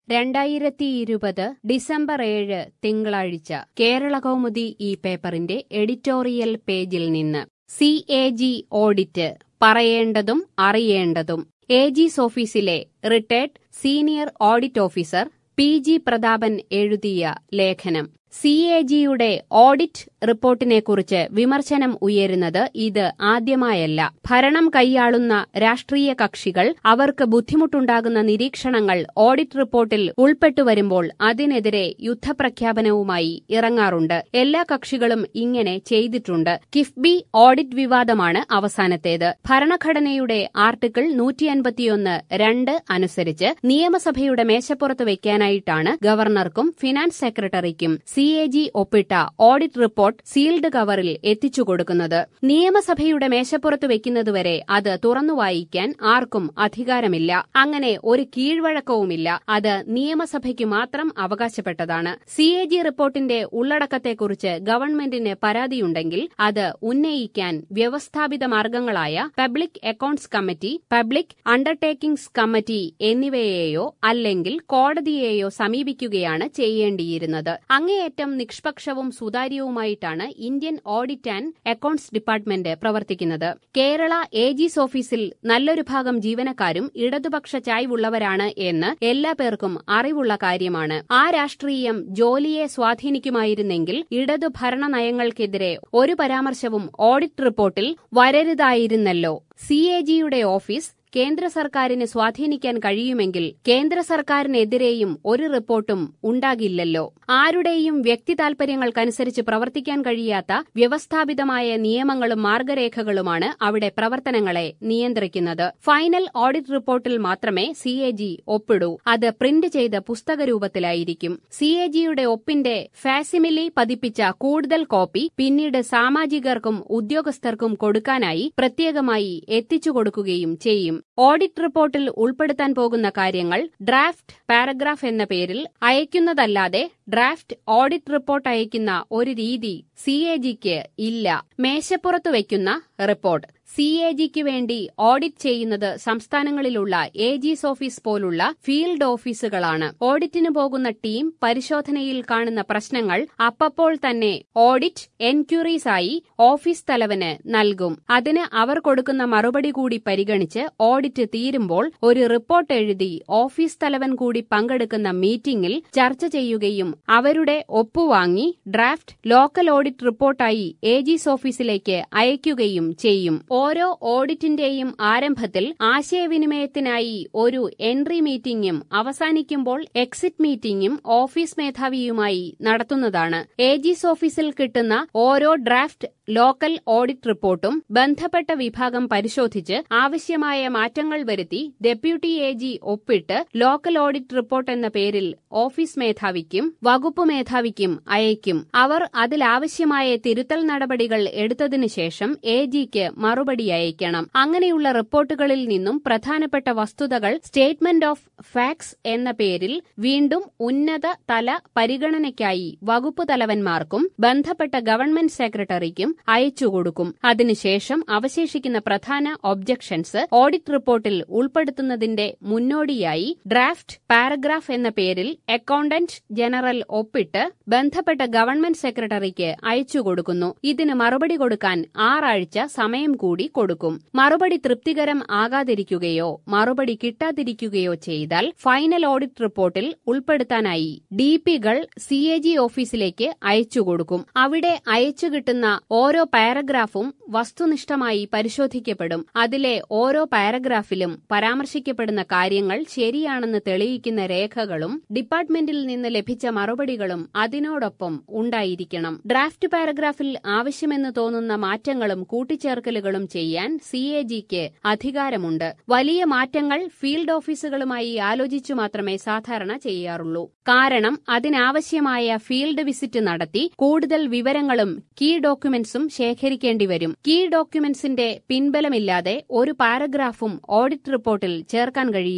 രണ്ടായിരത്തി ഇരുപത് ഡിസംബർ ഏഴ് തിങ്കളാഴ്ച കേരള കൗമുദി ഈ പേപ്പറിന്റെ എഡിറ്റോറിയൽ പേജിൽ നിന്ന് സി എ ജി ഓഡിറ്റ് പറയേണ്ടതും അറിയേണ്ടതും ഏജീസ് ഓഫീസിലെ retired senior audit officer P G Prathapan എഴുതിയ ലേഖനം സി എ ജിയുടെ ഓഡിറ്റ് റിപ്പോർട്ടിനെക്കുറിച്ച് വിമർശനം ഉയരുന്നത് ഇത് ആദ്യമായല്ല ഭരണം കൈയാളുന്ന രാഷ്ട്രീയ കക്ഷികൾ അവർക്ക് ബുദ്ധിമുട്ടുണ്ടാകുന്ന നിരീക്ഷണങ്ങൾ ഓഡിറ്റ് റിപ്പോർട്ടിൽ ഉൾപ്പെട്ടുവരുമ്പോൾ അതിനെതിരെ യുദ്ധപ്രഖ്യാപനവുമായി ഇറങ്ങാറുണ്ട് എല്ലാ കക്ഷികളും ഇങ്ങനെ ചെയ്തിട്ടുണ്ട് കിഫ്ബി ഓഡിറ്റ് വിവാദമാണ് അവസാനത്തേത് ഭരണഘടനയുടെ ആർട്ടിക്കിൾ നൂറ്റിയൻപത്തിയൊന്ന് രണ്ട് അനുസരിച്ച് നിയമസഭയുടെ മേശപ്പുറത്ത് വയ്ക്കാനായിട്ടാണ് ഗവർണർക്കും ഫിനാൻസ് സെക്രട്ടറിക്കും സി എ ജി ഒപ്പിട്ട ഓഡിറ്റ് റിപ്പോർട്ട് സീൽഡ് കവറിൽ എത്തിച്ചു കൊടുക്കുന്നത് നിയമസഭയുടെ മേശപ്പുറത്ത് വെക്കുന്നതുവരെ അത് തുറന്നു വായിക്കാൻ ആർക്കും അധികാരമില്ല അങ്ങനെ ഒരു കീഴ്വഴക്കവുമില്ല അത് നിയമസഭയ്ക്ക് മാത്രം അവകാശപ്പെട്ടതാണ് സി എ ജി റിപ്പോർട്ടിന്റെ ഉള്ളടക്കത്തെക്കുറിച്ച് ഗവൺമെന്റിന് പരാതിയുണ്ടെങ്കിൽ അത് ഉന്നയിക്കാൻ വ്യവസ്ഥാപിത മാർഗങ്ങളായ public accounts committee public undertakings committee എന്നിവയെയോ അല്ലെങ്കിൽ കോടതിയെയോ സമീപിക്കുകയാണ് ചെയ്യേണ്ടിയിരുന്നത് അങ്ങേയറ്റം നിഷ്പക്ഷവും സുതാര്യവുമായിട്ടാണ് Indian audit and accounts department പ്രവർത്തിക്കുന്നത് കേരള ഏജീസ് ഓഫീസിൽ നല്ലൊരു ഭാഗം ജീവനക്കാരും ഇടതുപക്ഷ ചായ്വുള്ളവരാണ് എന്ന് എല്ലാ പേർക്കും അറിവുള്ള കാര്യമാണ് ആ രാഷ്ട്രീയം ജോലിയെ സ്വാധീനിക്കുമായിരുന്നെങ്കിൽ ഇടതു ഭരണ നയങ്ങൾക്കെതിരെ ഒരു പരാമർശവും ഓഡിറ്റ് റിപ്പോർട്ടിൽ വരരുതായിരുന്നല്ലോ സി എ ജിയുടെ ഓഫീസ് കേന്ദ്ര സർക്കാരിന് സ്വാധീനിക്കാൻ കഴിയുമെങ്കിൽ കേന്ദ്ര സർക്കാരിനെതിരെയും ഒരു റിപ്പോർട്ടും ഉണ്ടാകില്ലല്ലോ ആരുടെയും വ്യക്തി താൽപര്യങ്ങൾക്കനുസരിച്ച് പ്രവർത്തിക്കാൻ കഴിയാത്ത വ്യവസ്ഥാപിതമായ നിയമങ്ങളും മാർഗരേഖകളുമാണ് അവിടെ പ്രവർത്തനങ്ങളെ നിയന്ത്രിക്കുന്നത് ഫൈനൽ ഓഡിറ്റ് റിപ്പോർട്ടിൽ മാത്രമേ സി എ ജി ഒപ്പിടൂ അത് പ്രിന്റ് ചെയ്ത പുസ്തക രൂപത്തിലായിരിക്കും സി എ ജിയുടെ ഒപ്പിന്റെ ഫാസിമിലി പതിപ്പിച്ച കൂടുതൽ കോപ്പി പിന്നീട് സാമാജികർക്കും ഉദ്യോഗസ്ഥർക്കും കൊടുക്കാനായി പ്രത്യേകമായി എത്തിച്ചു കൊടുക്കുകയും ചെയ്യും ഓഡിറ്റ് റിപ്പോർട്ടിൽ ഉൾപ്പെടുത്താൻ പോകുന്ന കാര്യങ്ങൾ ഡ്രാഫ്റ്റ് പാരഗ്രാഫ് എന്ന പേരിൽ അയക്കുന്നതല്ലാതെ ഡ്രാഫ്റ്റ് ഓഡിറ്റ് റിപ്പോർട്ട് അയക്കുന്ന ഒരു രീതി സി എ ജിക്ക് ഇല്ല മേശപ്പുറത്ത് വയ്ക്കുന്ന റിപ്പോർട്ട് സി എ ജിക്ക് വേണ്ടി ഓഡിറ്റ് ചെയ്യുന്നത് സംസ്ഥാനങ്ങളിലുള്ള ഏജീസ് ഓഫീസ് പോലുള്ള ഫീൽഡ് ഓഫീസുകളാണ് ഓഡിറ്റിന് പോകുന്ന ടീം പരിശോധനയിൽ കാണുന്ന പ്രശ്നങ്ങൾ അപ്പപ്പോൾ തന്നെ ഓഡിറ്റ് എൻക്വയറീസ് ആയി ഓഫീസ് തലവന് നൽകും അതിന് അവർ കൊടുക്കുന്ന മറുപടി കൂടി പരിഗണിച്ച് ഓഡിറ്റ് തീരുമ്പോൾ ഒരു റിപ്പോർട്ട് എഴുതി ഓഫീസ് തലവൻ കൂടി പങ്കെടുക്കുന്ന മീറ്റിംഗിൽ ചർച്ച ചെയ്യുകയും അവരുടെ ഒപ്പുവാങ്ങി ഡ്രാഫ്റ്റ് ലോക്കൽ ഓഡിറ്റ് റിപ്പോർട്ടായി ഏജീസ് ഓഫീസിലേക്ക് അയക്കുകയും ചെയ്യും ഓരോ ഓഡിറ്റിന്റെയും ആരംഭത്തിൽ ആശയവിനിമയത്തിനായി ഒരു എൻട്രി മീറ്റിംഗും അവസാനിക്കുമ്പോൾ എക്സിറ്റ് മീറ്റിംഗും ഓഫീസ് മേധാവിയുമായി നടത്തുന്നതാണ് ഏജീസ് ഓഫീസിൽ കിട്ടുന്ന ഓരോ ഡ്രാഫ്റ്റ് ലോക്കൽ ഓഡിറ്റ് റിപ്പോർട്ടും ബന്ധപ്പെട്ട വിഭാഗം പരിശോധിച്ച് ആവശ്യമായ മാറ്റങ്ങൾ വരുത്തി ഡെപ്യൂട്ടി എ ജി ഒപ്പിട്ട് ലോക്കൽ ഓഡിറ്റ് റിപ്പോർട്ട് എന്ന പേരിൽ ഓഫീസ് മേധാവിക്കും വകുപ്പ് മേധാവിക്കും അയക്കും അവർ അതിലാവശ്യമായ തിരുത്തൽ നടപടികൾ എടുത്തതിനു ശേഷം എ ജിക്ക് മറുപടി അയക്കണം അങ്ങനെയുള്ള റിപ്പോർട്ടുകളിൽ നിന്നും പ്രധാനപ്പെട്ട വസ്തുതകൾ സ്റ്റേറ്റ്മെന്റ് ഓഫ് ഫാക്സ് എന്ന പേരിൽ വീണ്ടും ഉന്നത തല പരിഗണനയ്ക്കായി വകുപ്പ് തലവന്മാർക്കും ബന്ധപ്പെട്ട ഗവൺമെന്റ് സെക്രട്ടറിക്കും അയച്ചുകൊടുക്കും അതിനുശേഷം അവശേഷിക്കുന്ന പ്രധാന ഒബ്ജക്ഷൻസ് ഓഡിറ്റ് റിപ്പോർട്ടിൽ ഉൾപ്പെടുത്തുന്നതിന്റെ മുന്നോടിയായി ഡ്രാഫ്റ്റ് പാരഗ്രാഫ് എന്ന പേരിൽ അക്കൌണ്ടന്റ് ജനറൽ ഒപ്പിട്ട് ബന്ധപ്പെട്ട ഗവൺമെന്റ് സെക്രട്ടറിക്ക് അയച്ചുകൊടുക്കുന്നു ഇതിന് മറുപടി കൊടുക്കാൻ ആറാഴ്ച സമയം കൂടി കൊടുക്കും മറുപടി തൃപ്തികരം ആകാതിരിക്കുകയോ മറുപടി കിട്ടാതിരിക്കുകയോ ചെയ്താൽ ഫൈനൽ ഓഡിറ്റ് റിപ്പോർട്ടിൽ ഉൾപ്പെടുത്താനായി ഡി പികൾ സി എ ജി ഓഫീസിലേക്ക് അയച്ചുകൊടുക്കും അവിടെ അയച്ചു കിട്ടുന്ന ഓരോ പാരഗ്രാഫും വസ്തുനിഷ്ഠമായി പരിശോധിക്കപ്പെടും അതിലെ ഓരോ പാരഗ്രാഫിലും പരാമർശിക്കപ്പെടുന്ന കാര്യങ്ങൾ ശരിയാണെന്ന് തെളിയിക്കുന്ന രേഖകളും ഡിപ്പാർട്ട്മെന്റിൽ നിന്ന് ലഭിച്ച മറുപടികളും അതിനോടൊപ്പം ഉണ്ടായിരിക്കണം ഡ്രാഫ്റ്റ് പാരഗ്രാഫിൽ ആവശ്യമെന്ന് തോന്നുന്ന മാറ്റങ്ങളും കൂട്ടിച്ചേർക്കലുകളും ചെയ്യാൻ സി എ ജിക്ക് അധികാരമുണ്ട് വലിയ മാറ്റങ്ങൾ ഫീൽഡ് ഓഫീസുകളുമായി ആലോചിച്ചു മാത്രമേ സാധാരണ ചെയ്യാറുള്ളൂ കാരണം അതിനാവശ്യമായ ഫീൽഡ് വിസിറ്റ് നടത്തി കൂടുതൽ വിവരങ്ങളും കീ ഡോക്യുമെന്റ്സും ശേഖരിക്കേണ്ടി വരും കീ ഡോക്യുമെന്റ്സിന്റെ പിൻബലമില്ലാതെ ഒരു പാരഗ്രാഫും ഓഡിറ്റ് റിപ്പോർട്ടിൽ ചേർക്കാൻ കഴിയില്ല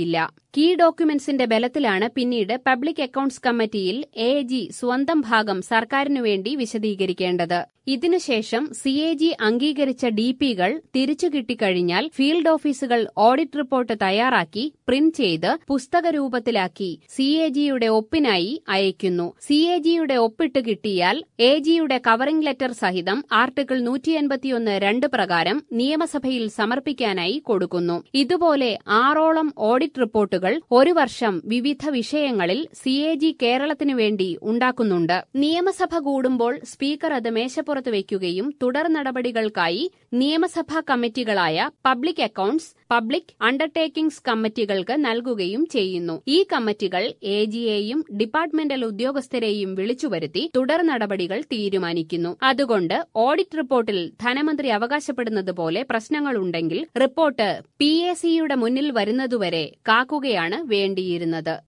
കീ ഡോക്യുമെന്റ്സിന്റെ ബലത്തിലാണ് പിന്നീട് പബ്ലിക് അക്കൌണ്ട്സ് കമ്മിറ്റിയിൽ എ ജി സ്വന്തം ഭാഗം സർക്കാരിനു വേണ്ടി വിശദീകരിക്കേണ്ടത് ഇതിനുശേഷം സി എ ജി അംഗീകരിച്ച ഡി പികൾ തിരിച്ചു കിട്ടിക്കഴിഞ്ഞാൽ ഫീൽഡ് ഓഫീസുകൾ ഓഡിറ്റ് റിപ്പോർട്ട് തയ്യാറാക്കി പ്രിന്റ് ചെയ്ത് പുസ്തക രൂപത്തിലാക്കി സി എ ജിയുടെ ഒപ്പിനായി അയക്കുന്നു സി എ ജിയുടെ ഒപ്പിട്ട് കിട്ടിയാൽ എ ജിയുടെ കവറിംഗ് ലെറ്റർ സഹിതം ആർട്ടിക്കിൾ നൂറ്റി എൺപത്തിയൊന്ന് രണ്ട് പ്രകാരം നിയമസഭയിൽ സമർപ്പിക്കാനായി കൊടുക്കുന്നു ഇതുപോലെ ആറോളം ഓഡിറ്റ് റിപ്പോർട്ടുകൾ ഒരു വർഷം വിവിധ വിഷയങ്ങളിൽ സി എ ജി കേരളത്തിനു വേണ്ടി ഉണ്ടാക്കുന്നുണ്ട് നിയമസഭ കൂടുമ്പോൾ സ്പീക്കർ അത് മേശപ്പുറത്ത് വയ്ക്കുകയും തുടർ നടപടികൾക്കായി നിയമസഭാ കമ്മിറ്റികളായ പബ്ലിക് അക്കൌണ്ട്സ് പബ്ലിക് അണ്ടർടേക്കിംഗ്സ് കമ്മിറ്റികൾക്ക് നൽകുകയും ചെയ്യുന്നു ഈ കമ്മിറ്റികൾ എ ജിയെയും ഡിപ്പാർട്ട്മെന്റൽ ഉദ്യോഗസ്ഥരെയും വിളിച്ചുവരുത്തി തുടർ നടപടികൾ തീരുമാനിക്കുന്നു അതുകൊണ്ട് ഓഡിറ്റ് റിപ്പോർട്ടിൽ ധനമന്ത്രി അവകാശപ്പെടുന്നത് പോലെ പ്രശ്നങ്ങളുണ്ടെങ്കിൽ റിപ്പോർട്ട് പി എ സിയുടെ മുന്നിൽ വരുന്നതുവരെ കാക്കുകയാണ് വേണ്ടിയിരുന്നത്